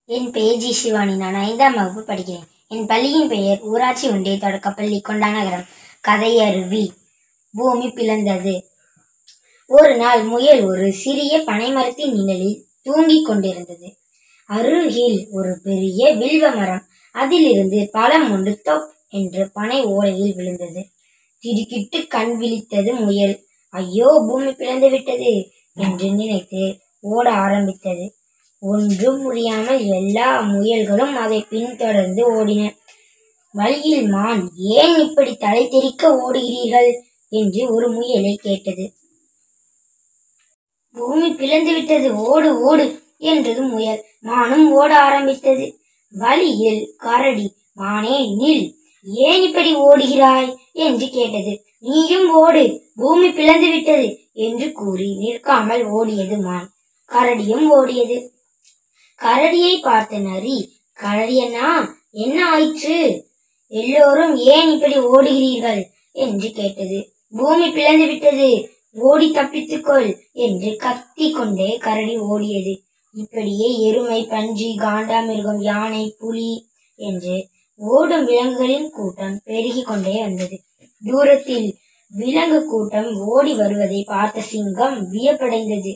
என் பெயர் ஜி சிவானி நான் ஐந்தாம் வகுப்பு படிக்கிறேன் என் பள்ளியின் பெயர் ஊராட்சி ஒன்றிய தொடக்கப்பள்ளி கொண்டாநகரம் கதையருவி பூமி பிளந்தது ஒரு நாள் முயல் ஒரு சிறிய பனைமரத்தின் நிழலில் தூங்கிக் கொண்டிருந்தது அருகில் ஒரு பெரிய வில்வ மரம் அதிலிருந்து பழம் ஒன்று தொப் என்று பனை ஓலையில் விழுந்தது திடுக்கிட்டு கண் விழித்தது முயல் ஐயோ பூமி பிளந்து விட்டது என்று நினைத்து ஓட ஆரம்பித்தது ஒன்றும் புரியாமல் எல்லா முயல்களும் அதை பின்தொடர்ந்து ஓடின வழியில் மான் ஏன் இப்படி தலை தெறிக்க ஓடுகிறீர்கள் என்று ஒரு முயலை கேட்டது பூமி பிளந்து விட்டது ஓடு ஓடு என்றது முயல் மானும் ஓட ஆரம்பித்தது வழியில் கரடி மானே நில் ஏன் இப்படி ஓடுகிறாய் என்று கேட்டது நீயும் ஓடு பூமி பிளந்து விட்டது என்று கூறி நிற்காமல் ஓடியது மான் கரடியும் ஓடியது கரடியை பார்த்த நரி கரடியண்ணா என்ன ஆயிற்று எல்லோரும் ஏன் இப்படி ஓடுகிறீர்கள் என்று கேட்டது பூமி பிளந்து விட்டது ஓடி தப்பித்துக்கொள் என்று கத்தி கொண்டே கரடி ஓடியது இப்படியே எருமை பன்றி காண்டாமிருகம் யானை புலி என்று ஓடும் விலங்குகளின் கூட்டம் பெருகிக் கொண்டே வந்தது தூரத்தில் விலங்கு கூட்டம் ஓடி வருவதை பார்த்த சிங்கம் வியப்படைந்தது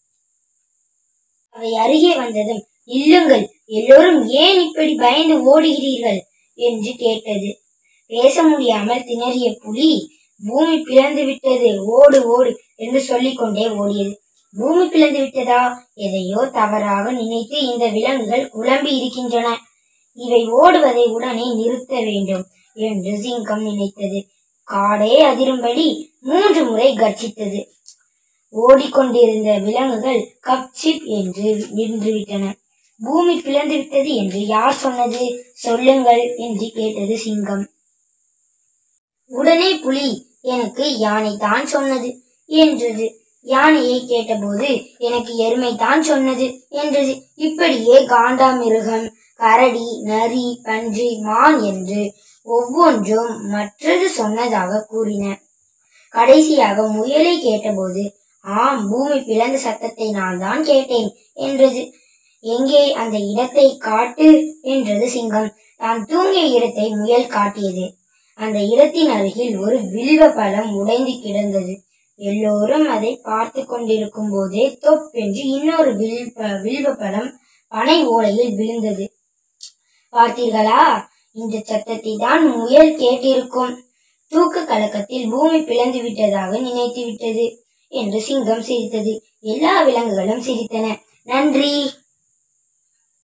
அவை அருகே வந்ததும் இல்லுங்கள் எல்லோரும் ஏன் இப்படி பயந்து ஓடுகிறீர்கள் என்று கேட்டது பேச முடியாமல் திணறிய புலி பூமி பிளந்து விட்டது ஓடு ஓடு என்று சொல்லிக்கொண்டே ஓடியது பூமி பிளந்து விட்டதா எதையோ தவறாக நினைத்து இந்த விலங்குகள் குழம்பி இருக்கின்றன இவை ஓடுவதை உடனே நிறுத்த வேண்டும் என்று சிங்கம் நினைத்தது காடே அதிரும்படி மூன்று முறை கர்ஜித்தது ஓடிக்கொண்டிருந்த விலங்குகள் கப்சிப் என்று நின்றுவிட்டன பூமி பிளந்து விட்டது என்று யார் சொன்னது சொல்லுங்கள் என்று கேட்டது சிங்கம் உடனே புலி எனக்கு யானை தான் சொன்னது என்றது யானையை கேட்டபோது எனக்கு எருமை தான் சொன்னது என்றது இப்படியே காண்டாமிருகம் கரடி நரி பன்றி மான் என்று ஒவ்வொன்றும் மற்றது சொன்னதாக கூறின கடைசியாக முயலை கேட்டபோது ஆம் பூமி பிளந்த சத்தத்தை நான் தான் கேட்டேன் என்றது எங்கே அந்த இடத்தை காட்டு என்றது சிங்கம் தான் தூங்கிய இடத்தை முயல் காட்டியது அந்த இடத்தின் அருகில் ஒரு வில்வ பழம் உடைந்து கிடந்தது எல்லோரும் அதை பார்த்து கொண்டிருக்கும் போதே தொப் என்று இன்னொரு வில் வில்வ பழம் பனை ஓலையில் விழுந்தது பார்த்தீர்களா இந்த சத்தத்தை தான் முயல் கேட்டிருக்கும் தூக்க கலக்கத்தில் பூமி பிளந்து விட்டதாக நினைத்து விட்டது என்று சிங்கம் சிரித்தது எல்லா விலங்குகளும் சிரித்தன நன்றி